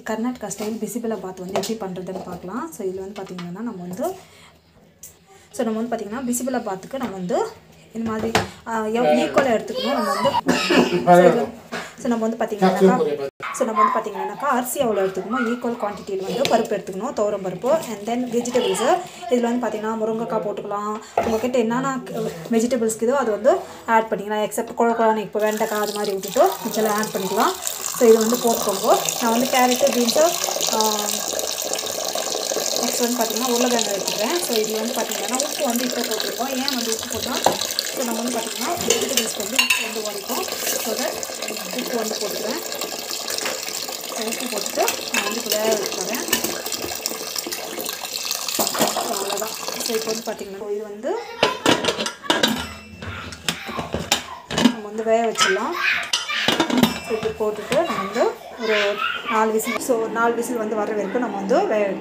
Karnataka style பிசிபிளா பாத் வந்து எப்படி பண்ணுறதுன்னு பார்க்கலாம் ஸோ இதில் வந்து பார்த்திங்கன்னா நம்ம வந்து ஸோ நம்ம வந்து பார்த்திங்கன்னா பிசிபிளா பாத்துக்கு நம்ம வந்து இந்த மாதிரி ஈக்குவலாக எடுத்துக்கணும் நம்ம வந்து ஸோ நம்ம வந்து பார்த்திங்கன்னாக்கா ஸோ நம்ம வந்து பார்த்திங்கன்னாக்கா அரிசி எவ்வளோ எடுத்துக்கணும் ஈக்குவல் குவான்டிட்டியில் வந்து பருப்பு எடுத்துக்கணும் துவரம் பருப்பு அண்ட் தென் வெஜிடபிள்ஸு இதில் வந்து பார்த்திங்கன்னா முருங்கைக்காய் போட்டுக்கலாம் உங்ககிட்ட என்னென்ன வெஜிடபிள்ஸ் இதோ அது வந்து ஆட் பண்ணிக்கலாம் எக்ஸப்ட் குழ குழான்னு இப்போ வெண்டைக்காய் அது மாதிரி விட்டுட்டு இதெல்லாம் ஆட் பண்ணிக்கலாம் ஸோ இது வந்து போட்டுக்கோங்க நான் வந்து கேரட்டு பீன்ஸு நெக்ஸ்ட் வந்து பார்த்திங்கன்னா உருளைக்கிழங்கு எடுத்துக்கிறேன் ஸோ இதில் வந்து பார்த்திங்கன்னா உப்பு வந்து இப்போ போட்டிருக்கோம் ஏன் வந்து உப்பு போட்டால் ஸோ நம்ம வந்து பார்த்திங்கன்னா வெஜிடபிள்ஸ்க்கு வந்து உப்பு வந்து உடைக்கும் ஸோ தட் உப்பு வந்து போட்டுக்கிறேன் ஸோ உப்பு போட்டுட்டு நான் வந்து இப்போ வேக வச்சுக்கிறேன் ஸோ அவ்வளோதான் ஸோ இப்போ வந்து பார்த்திங்கன்னா இது வந்து நம்ம வந்து வேக வச்சிடலாம் ஸோ இப்படி போட்டுட்டு நம்ம வந்து ஒரு நாலு விசில் ஸோ நாலு விசில் வந்து வர வரைக்கும் நம்ம வந்து வேக